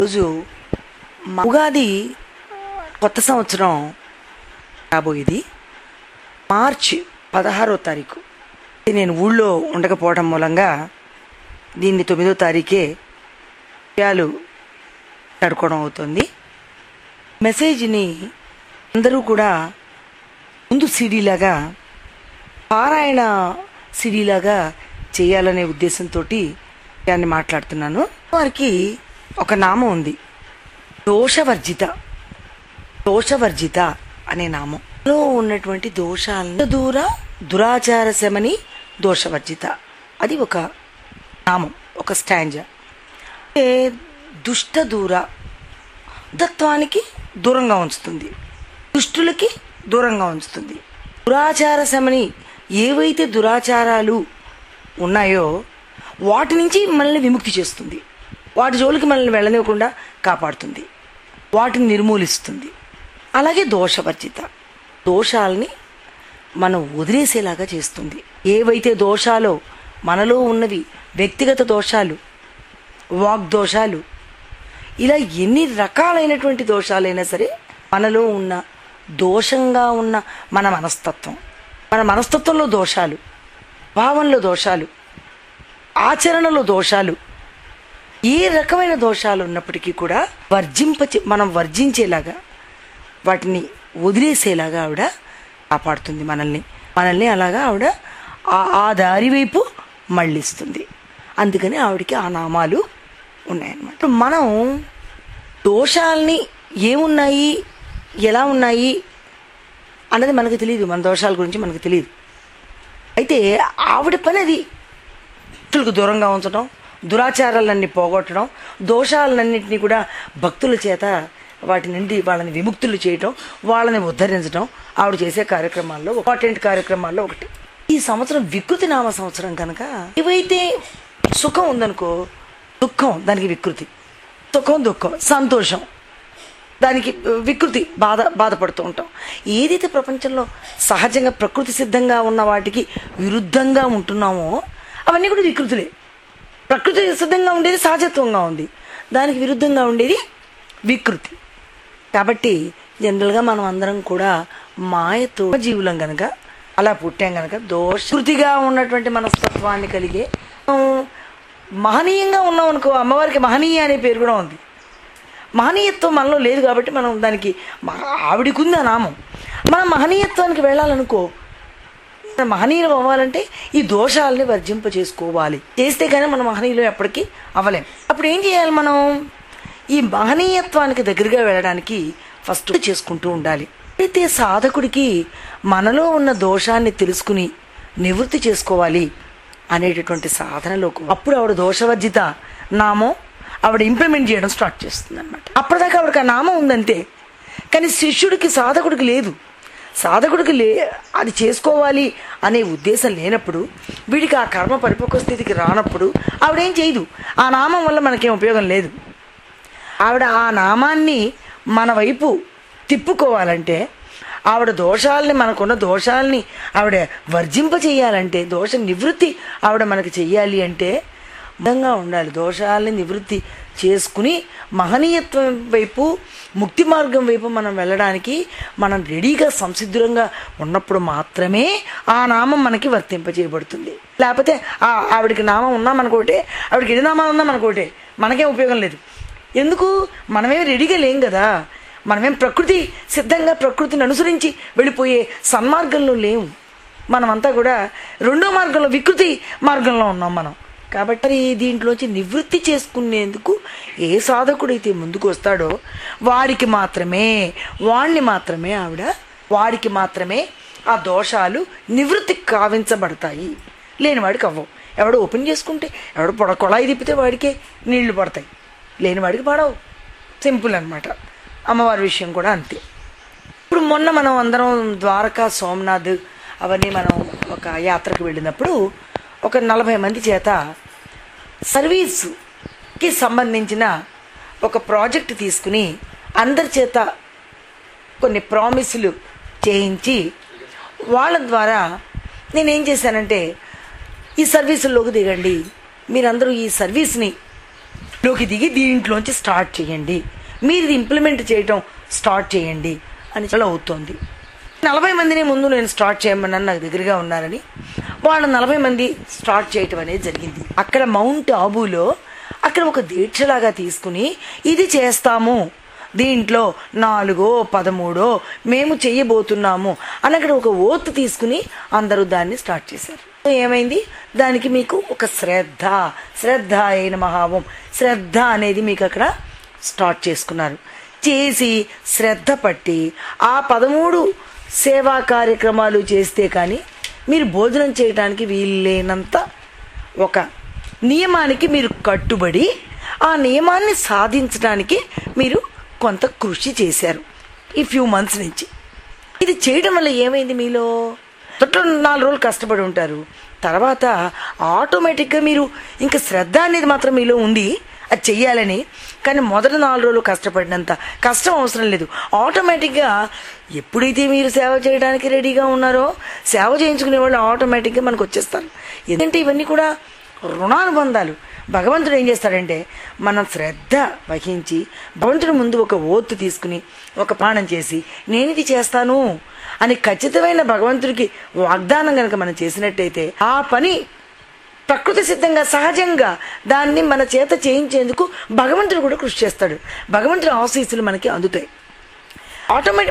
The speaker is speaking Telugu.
రోజు మా ఉగాది కొత్త సంవత్సరం రాబోయేది మార్చి పదహారో తారీఖు నేను ఊళ్ళో ఉండకపోవడం మూలంగా దీన్ని తొమ్మిదో తారీఖే విషయాలు జరుపుకోవడం అవుతుంది మెసేజ్ని అందరూ కూడా ముందు సిడీలాగా పారాయణ సిడీలాగా చేయాలనే ఉద్దేశంతో దాన్ని మాట్లాడుతున్నాను వారికి ఒక నామం ఉంది దోషవర్జిత దోషవర్జిత అనే నామం లో ఉన్నటువంటి దోషాలను దూర దురాచార శమని దోషవర్జిత అది ఒక నామం ఒక స్టాంజా అంటే దుష్ట దూర దత్వానికి దూరంగా ఉంచుతుంది దుష్టులకి దూరంగా ఉంచుతుంది దురాచార శమని ఏవైతే దురాచారాలు ఉన్నాయో వాటి నుంచి మనల్ని విముక్తి చేస్తుంది వాటి జోలికి మనల్ని వెళ్ళనివ్వకుండా కాపాడుతుంది వాటిని నిర్మూలిస్తుంది అలాగే దోషవర్జిత దోషాలని మనం వదిలేసేలాగా చేస్తుంది ఏవైతే దోషాలో మనలో ఉన్నవి వ్యక్తిగత దోషాలు వాగ్దోషాలు ఇలా ఎన్ని రకాలైనటువంటి దోషాలైనా సరే మనలో ఉన్న దోషంగా ఉన్న మన మనస్తత్వం మన మనస్తత్వంలో దోషాలు భావంలో దోషాలు ఆచరణలో దోషాలు ఏ రకమైన దోషాలు ఉన్నప్పటికీ కూడా వర్జింప మనం వర్జించేలాగా వాటిని వదిలేసేలాగా ఆవిడ కాపాడుతుంది మనల్ని మనల్ని అలాగా ఆవిడ ఆ- ఆ దారి వైపు మళ్ళిస్తుంది అందుకని ఆవిడకి ఆ నామాలు ఉన్నాయన్నమాట ఇప్పుడు మనం దోషాలని ఏమున్నాయి ఎలా ఉన్నాయి అన్నది మనకు తెలియదు మన దోషాల గురించి మనకు తెలియదు అయితే ఆవిడ పని అది భక్తులకు దూరంగా ఉంచడం దురాచారాలన్నీ పోగొట్టడం దోషాలన్నింటినీ కూడా భక్తుల చేత వాటి నుండి వాళ్ళని విముక్తులు చేయటం వాళ్ళని ఉద్ధరించడం ఆవిడ చేసే కార్యక్రమాల్లో ఇంపార్టెంట్ కార్యక్రమాల్లో ఒకటి ఈ సంవత్సరం వికృతి నామ సంవత్సరం కనుక ఏవైతే సుఖం ఉందనుకో దుఃఖం దానికి వికృతి సుఖం దుఃఖం సంతోషం దానికి వికృతి బాధ బాధపడుతూ ఉంటాం ఏదైతే ప్రపంచంలో సహజంగా ప్రకృతి సిద్ధంగా ఉన్న వాటికి విరుద్ధంగా ఉంటున్నామో అవన్నీ కూడా వికృతులే ప్రకృతి సిద్ధంగా ఉండేది సహజత్వంగా ఉంది దానికి విరుద్ధంగా ఉండేది వికృతి కాబట్టి జనరల్గా మనం అందరం కూడా మాయతో జీవులం గనక అలా పుట్టాం గనక దోషకృతిగా ఉన్నటువంటి మనస్తత్వాన్ని కలిగే మనం మహనీయంగా ఉన్నాం అనుకో అమ్మవారికి మహనీయ అనే పేరు కూడా ఉంది మహనీయత్వం మనలో లేదు కాబట్టి మనం దానికి మ- ఆవిడకుంది ఆ నామం మనం మహనీయత్వానికి వెళ్ళాలనుకో మనం మహనీయులు అవ్వాలంటే ఈ దోషాలని వర్జింప చేసుకోవాలి చేస్తే కానీ మనం మహనీయులు ఎప్పటికీ అవ్వలేం అప్పుడు ఏం చేయాలి మనం ఈ మహనీయత్వానికి దగ్గరగా వెళ్ళడానికి ఫస్ట్ చేసుకుంటూ ఉండాలి అయితే సాధకుడికి మనలో ఉన్న దోషాన్ని తెలుసుకుని నివృత్తి చేసుకోవాలి అనేటటువంటి సాధనలోకి అప్పుడు ఆవిడ దోషవర్జిత నామం ఆవిడ ఇంప్లిమెంట్ చేయడం స్టార్ట్ చేస్తుంది అనమాట అప్పటిదాకా ఆవిడకి ఆ నామం ఉందంతే కానీ శిష్యుడికి సాధకుడికి లేదు సాధకుడికి లే అది చేసుకోవాలి అనే ఉద్దేశం లేనప్పుడు వీడికి ఆ కర్మ పరిపక్వ స్థితికి రానప్పుడు ఆవిడేం చేయదు ఆ నామం వల్ల మనకేం ఉపయోగం లేదు ఆవిడ ఆ నామాన్ని మన వైపు తిప్పుకోవాలంటే ఆవిడ దోషాలని మనకున్న దోషాలని ఆవిడ వర్జింప చేయాలంటే దోష నివృత్తి ఆవిడ మనకి చెయ్యాలి అంటే విధంగా ఉండాలి దోషాలని నివృత్తి చేసుకుని మహనీయత్వం వైపు ముక్తి మార్గం వైపు మనం వెళ్ళడానికి మనం రెడీగా సంసిద్ధంగా ఉన్నప్పుడు మాత్రమే ఆ నామం మనకి వర్తింపజేయబడుతుంది లేకపోతే ఆ ఆవిడకి నామం ఉన్నా మనకోటే ఆవిడకి ఎన్ని నామాలు ఉన్నా మనకోటే మనకేం ఉపయోగం లేదు ఎందుకు మనమేం రెడీగా లేం కదా మనమేం ప్రకృతి సిద్ధంగా ప్రకృతిని అనుసరించి వెళ్ళిపోయే సన్మార్గంలో లేవు మనమంతా కూడా రెండో మార్గంలో వికృతి మార్గంలో ఉన్నాం మనం కాబట్టి మరి దీంట్లోంచి నివృత్తి చేసుకునేందుకు ఏ సాధకుడైతే ముందుకు వస్తాడో వాడికి మాత్రమే వాణ్ణి మాత్రమే ఆవిడ వాడికి మాత్రమే ఆ దోషాలు నివృత్తి కావించబడతాయి లేని వాడికి అవ్వవు ఎవడో ఓపెన్ చేసుకుంటే ఎవడో పొడ కొళాయి తిప్పితే వాడికే నీళ్లు పడతాయి లేని వాడికి పడవు సింపుల్ అన్నమాట అమ్మవారి విషయం కూడా అంతే ఇప్పుడు మొన్న మనం అందరం ద్వారకా సోమనాథ్ అవన్నీ మనం ఒక యాత్రకు వెళ్ళినప్పుడు ఒక నలభై మంది చేత సర్వీస్కి సంబంధించిన ఒక ప్రాజెక్ట్ తీసుకుని అందరి చేత కొన్ని ప్రామిసులు చేయించి వాళ్ళ ద్వారా నేనేం చేశానంటే ఈ సర్వీసుల్లోకి దిగండి మీరందరూ ఈ సర్వీస్ని లోకి దిగి దీంట్లోంచి స్టార్ట్ చేయండి మీరు ఇది ఇంప్లిమెంట్ చేయటం స్టార్ట్ చేయండి అని చాలా అవుతోంది నలభై మందిని ముందు నేను స్టార్ట్ చేయమన్నాను నాకు దగ్గరగా ఉన్నారని వాళ్ళ నలభై మంది స్టార్ట్ చేయటం అనేది జరిగింది అక్కడ మౌంట్ ఆబులో అక్కడ ఒక దీక్షలాగా తీసుకుని ఇది చేస్తాము దీంట్లో నాలుగో పదమూడో మేము చెయ్యబోతున్నాము అని అక్కడ ఒక ఓత్ తీసుకుని అందరూ దాన్ని స్టార్ట్ చేశారు ఏమైంది దానికి మీకు ఒక శ్రద్ధ శ్రద్ధ అయిన మహావం శ్రద్ధ అనేది మీకు అక్కడ స్టార్ట్ చేసుకున్నారు చేసి శ్రద్ధ పట్టి ఆ పదమూడు సేవా కార్యక్రమాలు చేస్తే కానీ మీరు భోజనం చేయడానికి వీల్లేనంత ఒక నియమానికి మీరు కట్టుబడి ఆ నియమాన్ని సాధించడానికి మీరు కొంత కృషి చేశారు ఈ ఫ్యూ మంత్స్ నుంచి ఇది చేయడం వల్ల ఏమైంది మీలో తొట్ట నాలుగు రోజులు కష్టపడి ఉంటారు తర్వాత ఆటోమేటిక్గా మీరు ఇంకా శ్రద్ధ అనేది మాత్రం మీలో ఉంది అది చెయ్యాలని కానీ మొదటి నాలుగు రోజులు కష్టపడినంత కష్టం అవసరం లేదు ఆటోమేటిక్గా ఎప్పుడైతే మీరు సేవ చేయడానికి రెడీగా ఉన్నారో సేవ చేయించుకునే వాళ్ళు ఆటోమేటిక్గా మనకు వచ్చేస్తారు ఎందుకంటే ఇవన్నీ కూడా రుణానుబంధాలు భగవంతుడు ఏం చేస్తాడంటే మనం శ్రద్ధ వహించి భగవంతుడి ముందు ఒక ఓత్తు తీసుకుని ఒక ప్రాణం చేసి నేను ఇది చేస్తాను అని ఖచ్చితమైన భగవంతుడికి వాగ్దానం కనుక మనం చేసినట్టయితే ఆ పని ప్రకృతి సిద్ధంగా సహజంగా దాన్ని మన చేత చేయించేందుకు భగవంతుడు కూడా కృషి చేస్తాడు భగవంతుడి ఆశీస్సులు మనకి అందుతాయి ఆటోమేటిక్